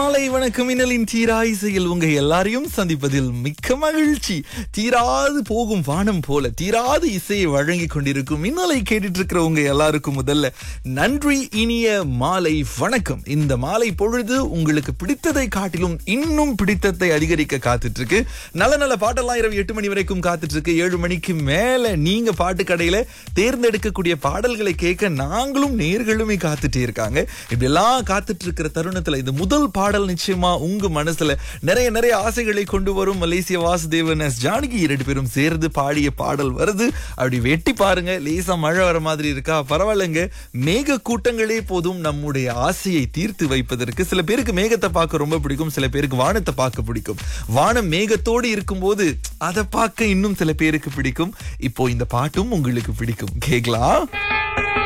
மாலை வணக்கம் மின்னலின் தீரா இசையில் உங்க எல்லாரையும் சந்திப்பதில் மிக்க மகிழ்ச்சி தீராது போகும் வானம் போல தீராது இசையை வழங்கி கொண்டிருக்கும் மின்னலை கேட்டுட்டு இருக்கிற உங்க எல்லாருக்கும் முதல்ல நன்றி இனிய மாலை வணக்கம் இந்த மாலை பொழுது உங்களுக்கு பிடித்ததை காட்டிலும் இன்னும் பிடித்ததை அதிகரிக்க காத்துட்டு இருக்கு நல்ல நல்ல பாட்டெல்லாம் இரவு எட்டு மணி வரைக்கும் காத்துட்டு இருக்கு ஏழு மணிக்கு மேல நீங்க பாட்டு கடையில தேர்ந்தெடுக்கக்கூடிய பாடல்களை கேட்க நாங்களும் நேர்களுமே காத்துட்டே இருக்காங்க இப்படி எல்லாம் காத்துட்டு இருக்கிற தருணத்துல இந்த முதல் பாடல் நிச்சயமா உங்க மனசுல நிறைய நிறைய ஆசைகளை கொண்டு வரும் மலேசிய வாசுதேவன் எஸ் ஜானகி இரண்டு பேரும் சேர்ந்து பாடிய பாடல் வருது அப்படி வெட்டி பாருங்க லேசா மழை வர மாதிரி இருக்கா பரவாயில்லைங்க மேக கூட்டங்களே போதும் நம்முடைய ஆசையை தீர்த்து வைப்பதற்கு சில பேருக்கு மேகத்தை பார்க்க ரொம்ப பிடிக்கும் சில பேருக்கு வானத்தை பார்க்க பிடிக்கும் வானம் மேகத்தோடு இருக்கும்போது அதை பார்க்க இன்னும் சில பேருக்கு பிடிக்கும் இப்போ இந்த பாட்டும் உங்களுக்கு பிடிக்கும் கேக்கலாம்